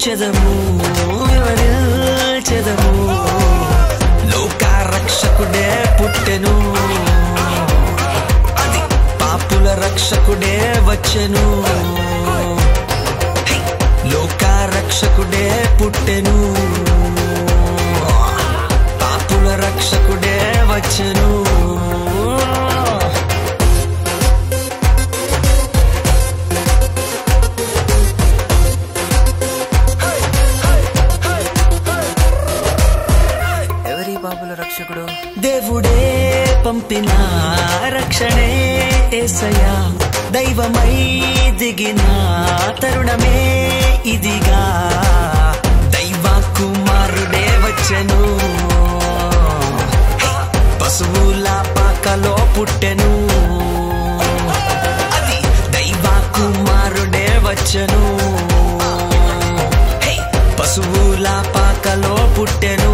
చెదము వివరించెదము లోక రక్షకుడే పుట్టెను అది పాపుల రక్షకుడే వచ్చెను హై! లోక రక్షకుడే పుట్టెను పాపుల రక్షకుడే వచ్చెను ఎవరి బాబుల రక్షకుడు దేవుడే పంపిన రక్షణే ఏసయ్యా దైవమై దిగిన తరుణమే ఇదిగా దైవ కుమారుడే వచ్చెను పశువుల పాకలో పుట్టెను అది దైవ కుమారుడే వచ్చెను హే! పశువుల పాకలో పుట్టెను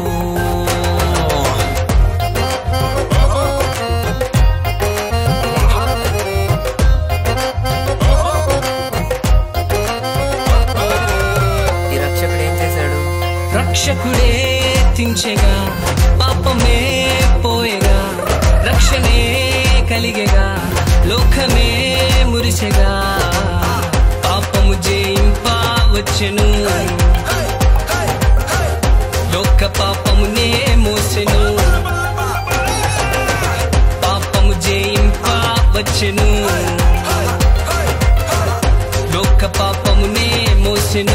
ఈ రక్షకుడు ఏం చేశాడు రక్షకుడే తించెగా పాపమే పోయగా రక్షణే కలిగెగా లోకమే మురిసెగా పాపము జయింప వచ్చెను లోక పాపమునే మోసెను పాపము జయింప వచ్చెను లోక పాపమునే మోసెను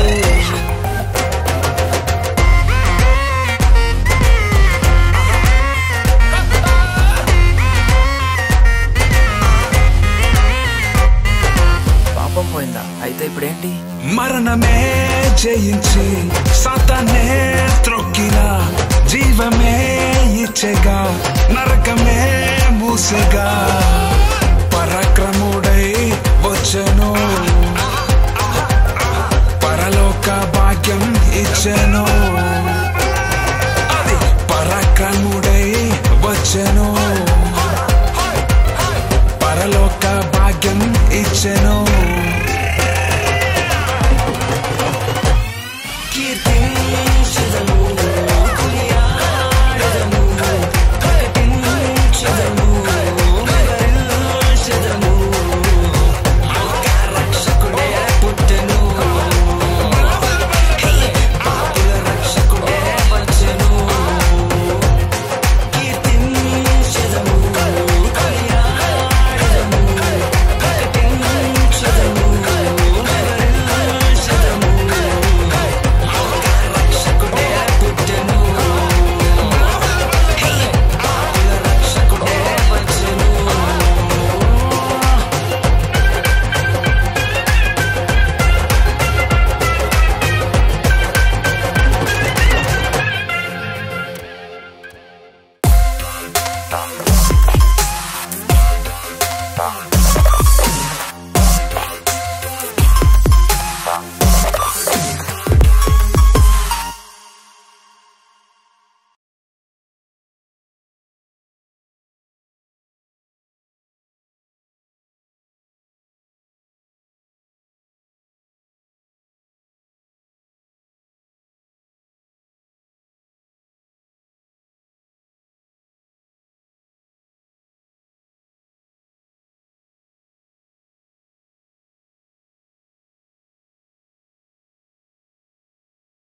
పాపం పోయిందా అయితే ఇప్పుడు ఏంటి మరణమే జయించి సాతానే త్రొక్కిన జీవమే ఇచ్చెగా నరకమే మూసెగా పరాక్రముడై వచ్చెను పరలోక భాగ్యం ఇచ్చెను